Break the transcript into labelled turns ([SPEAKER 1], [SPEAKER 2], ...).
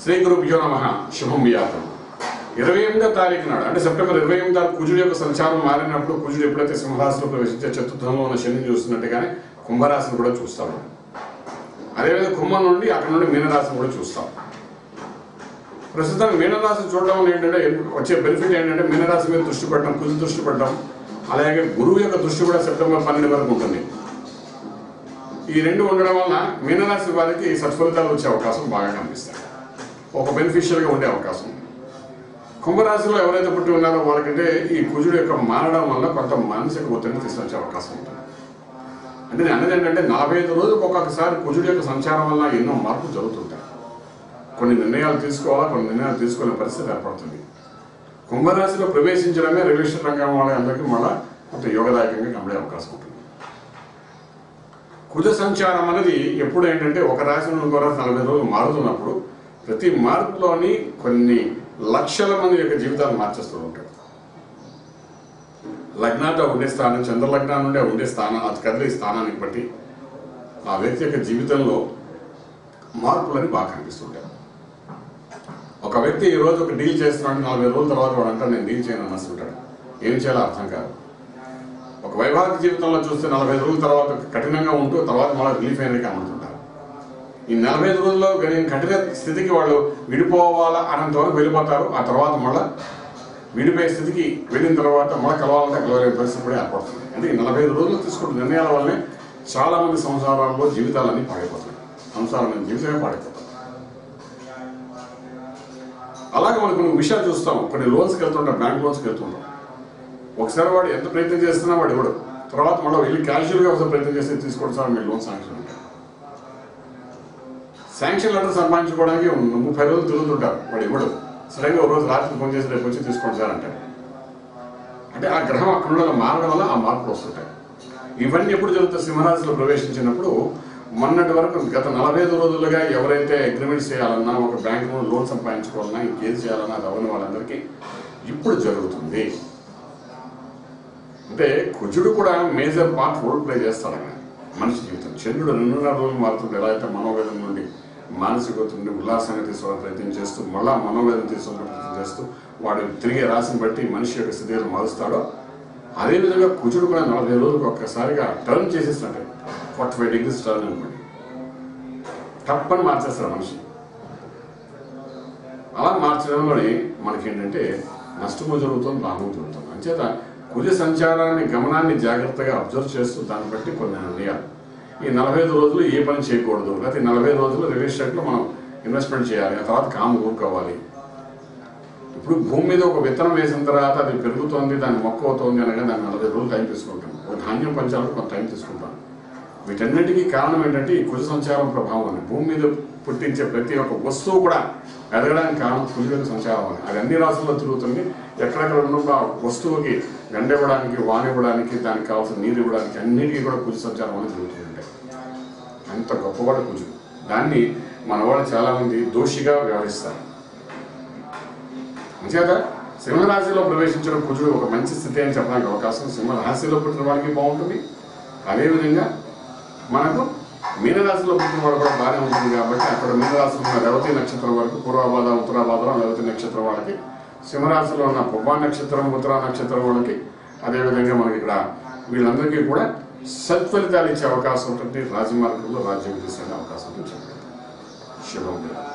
[SPEAKER 1] శ్రీ గురుభ్యో నమ శుభం వ్యాతం ఇరవై ఎనిమిదో తారీఖు నాడు అంటే సెప్టెంబర్ ఇరవై ఎనిమిది తారీఖు కుజుడు యొక్క సంచారం మారినప్పుడు కుజుడు ఎప్పుడైతే సింహరాశిలో ప్రవేశించే చతుర్థంలో ఉన్న శని చూస్తున్నట్టుగానే కుంభరాశిని కూడా చూస్తాడు అదేవిధంగా కుంభం నుండి అక్కడ నుండి మీనరాశిని కూడా చూస్తాం ప్రస్తుతం మీనరాశి చూడడం వల్ల ఏంటంటే వచ్చే బెనిఫిట్ ఏంటంటే మీనరాశి మీద దృష్టి పెట్టడం కుజు దృష్టి పెట్టడం అలాగే గురువు యొక్క దృష్టి కూడా సెప్టెంబర్ పన్నెండు వరకు ఉంటుంది ఈ రెండు ఉండడం వలన మీనరాశి వారికి సత్ఫలితాలు వచ్చే అవకాశం బాగా కనిపిస్తాయి ఒక బెనిఫిషియల్గా ఉండే అవకాశం ఉంది కుంభరాశిలో ఎవరైతే పుట్టి ఉన్నారో వాళ్ళకంటే ఈ కుజుడు యొక్క మారడం వల్ల కొంత మానసిక ఒత్తిడిని తీసుకొచ్చే అవకాశం ఉంటుంది అంటే నేను అనేది ఏంటంటే నలభై ఐదు రోజులకు ఒక్కొక్కసారి కుజుడు యొక్క సంచారం వల్ల ఎన్నో మార్పులు జరుగుతుంటాయి కొన్ని నిర్ణయాలు తీసుకోవాలా కొన్ని నిర్ణయాలు తీసుకునే పరిస్థితి ఏర్పడుతుంది కుంభరాశిలో ప్రవేశించడమే రిలేషన్ రంగం వాళ్ళందరికీ మళ్ళా కొంత యోగదాయకంగా కనబడే అవకాశం ఉంటుంది కుజ సంచారం అనేది ఎప్పుడు ఏంటంటే ఒక రాశి నుండి ఇంకో రాశి నలభై రోజులు మారుతున్నప్పుడు ప్రతి మార్పులోని కొన్ని లక్షల మంది యొక్క జీవితాలు మార్చేస్తూ ఉంటాడు లగ్నాతో ఉండే స్థానం చంద్రలగ్నం నుండి ఆ ఉండే స్థానం అది కదిలే స్థానానికి బట్టి ఆ వ్యక్తి యొక్క జీవితంలో మార్పులని బాగా కనిపిస్తుంటాయి ఒక వ్యక్తి ఈ రోజు ఒక డీల్ చేస్తున్నాడు నలభై రోజుల తర్వాత వాడు అంటాడు నేను డీల్ చేయను అన్నస్తుంటాడు ఏం చేయాలో అర్థం కాదు ఒక వైవాహిక జీవితంలో చూస్తే నలభై రోజుల తర్వాత కఠినంగా ఉంటూ తర్వాత మళ్ళీ రిలీఫ్ అయినది కనబడుతుంటారు ఈ నలభై ఐదు రోజుల్లో కలిగిన కఠిన స్థితికి వాళ్ళు విడిపోవాలా అన్నంత వరకు వెళ్ళిపోతారు ఆ తర్వాత మళ్ళీ విడిపోయే స్థితికి వెళ్ళిన తర్వాత మళ్ళీ కలవాలంటే కలవలేని పరిస్థితి కూడా ఏర్పడుతుంది అందుకే నలభై ఐదు రోజులు తీసుకున్న నిర్ణయాల వల్లనే చాలా మంది సంసారాల్లో జీవితాలన్నీ పాడైపోతాయి సంసారమైన జీవితమే పాడైపోతుంది అలాగే మనం కొన్ని విషయాలు చూస్తాం కొన్ని లోన్స్కి వెళ్తుంటాం బ్యాంక్ లోన్స్కి వెళ్తుంటాం ఒకసారి వాడు ఎంత ప్రయత్నం చేస్తున్నా వాడు ఇవ్వడు తర్వాత మళ్ళీ వెళ్ళి క్యాషువల్గా ఒకసారి ప్రయత్నం చేస్తే తీసుకోండి సార్ మీరు లోన్ శాంక్షన్ ఉంటారు శాంక్షన్ లెటర్ సంపాదించుకోవడానికి ముప్పై రోజులు తిరుగుతుంటారు వాడు ఇవ్వడు సడన్గా ఒక రోజు రాత్రి ఫోన్ చేసి రేపు వచ్చి తీసుకోండి సార్ అంటారు అంటే ఆ గ్రహం అక్కడ ఉండడం మారడం వల్ల ఆ మార్పులు వస్తుంటాయి ఇవన్నీ ఎప్పుడు జరుగుతాయి సింహరాశిలో ప్రవేశించినప్పుడు మొన్నటి వరకు గత నలభై ఐదు రోజులుగా ఎవరైతే అగ్రిమెంట్స్ చేయాలన్నా ఒక బ్యాంక్ లోన్ సంపాదించుకోవాలన్నా ఇంకేం చేయాలన్నా అది అవని వాళ్ళందరికీ ఇప్పుడు జరుగుతుంది అంటే కుజుడు కూడా మేజర్ పార్ట్ రోల్ ప్లే చేస్తాడు ఆయన మనిషి జీవితం చంద్రుడు రెండున్నర రోజులు మారుతుంది ఎలా అయితే మనోవేదన నుండి మానసిక ఒత్తిడి నుండి ఉల్లాసాన్ని తీసుకోవడం ప్రయత్నం చేస్తూ మళ్ళా మనోవేదన తీసుకోవడం ప్రయత్నం చేస్తూ వాడు తిరిగే రాశిని బట్టి మనిషి యొక్క స్థితిని మారుస్తాడో అదేవిధంగా కుజుడు కూడా నలభై రోజులకు ఒక్కసారిగా టర్న్ చేసేస్తాడు ఫార్టీ ఫైవ్ డిగ్రీస్ టర్న్ అనుకోండి తప్పని మార్చేస్తాడు మనిషి అలా మార్చడంలోనే మనకి ఏంటంటే నష్టము జరుగుతుంది లాభం జరుగుతుంది అంచేత కుజ సంచారాన్ని గమనాన్ని జాగ్రత్తగా అబ్జర్వ్ చేస్తూ దాన్ని బట్టి కొన్ని నిర్ణయాలు ఈ నలభై ఐదు రోజులు ఏ పని చేయకూడదు లేకపోతే ఈ నలభై ఐదు రోజులు రియల్ ఎస్టేట్లో మనం ఇన్వెస్ట్మెంట్ చేయాలి ఆ తర్వాత కాము ఊరుకోవాలి ఇప్పుడు భూమి మీద ఒక విత్తనం వేసిన తర్వాత అది పెరుగుతోంది దాని మొక్క అవుతోంది అనగా దాన్ని నలభై రోజులు టైం తీసుకుంటాం ఒక ధాన్యం పంచాలకు కొంత టైం తీసుకుంటాం వీటన్నిటికీ కారణం ఏంటంటే ఈ కుజ సంచారం ప్రభావం అని భూమి మీద పుట్టించే ప్రతి ఒక్క వస్తువు కూడా ఎదగడానికి కారణం కుజ యొక్క సంచారం అని అది అన్ని రాష్ట్రాల్లో తిరుగుతుంది ఎక్కడెక్కడ ఉన్న ఆ వస్తువుకి గండ ఇవ్వడానికి వాన ఇవ్వడానికి దానికి కావాల్సిన నీరు ఇవ్వడానికి అన్నిటికీ కూడా కుజ సంచారం అనేది జరుగుతుంటాయి అంత గొప్పవాడు కుజుడు దాన్ని మన వాళ్ళు చాలా మంది దోషిగా వ్యవహరిస్తారు అంచేత సింహరాశిలో ప్రవేశించిన కుజుడు ఒక మంచి స్థితి అని చెప్పడానికి అవకాశం సింహరాశిలో పుట్టిన వాడికి బాగుంటుంది అదేవిధంగా మనకు మీనరాశిలో పుట్టిన వాడు కూడా బాగానే ఉంటుంది కాబట్టి అక్కడ మీనరాశిలో ఉన్న రేవతి నక్షత్రం వరకు పూర్వాభాద ఉత్తరాభాద్రం రేవతి నక్షత్రం వాళ్ళకి సింహరాశిలో ఉన్న పుబ్బా నక్షత్రం ఉత్తరా నక్షత్రం వాళ్ళకి అదేవిధంగా మనకి ఇక్కడ వీళ్ళందరికీ కూడా సత్ఫలితాలు ఇచ్చే అవకాశం ఉంటుంది రాజమార్గంలో రాజ్యం తీసుకునే అవకాశం ఉంటుంది శుభం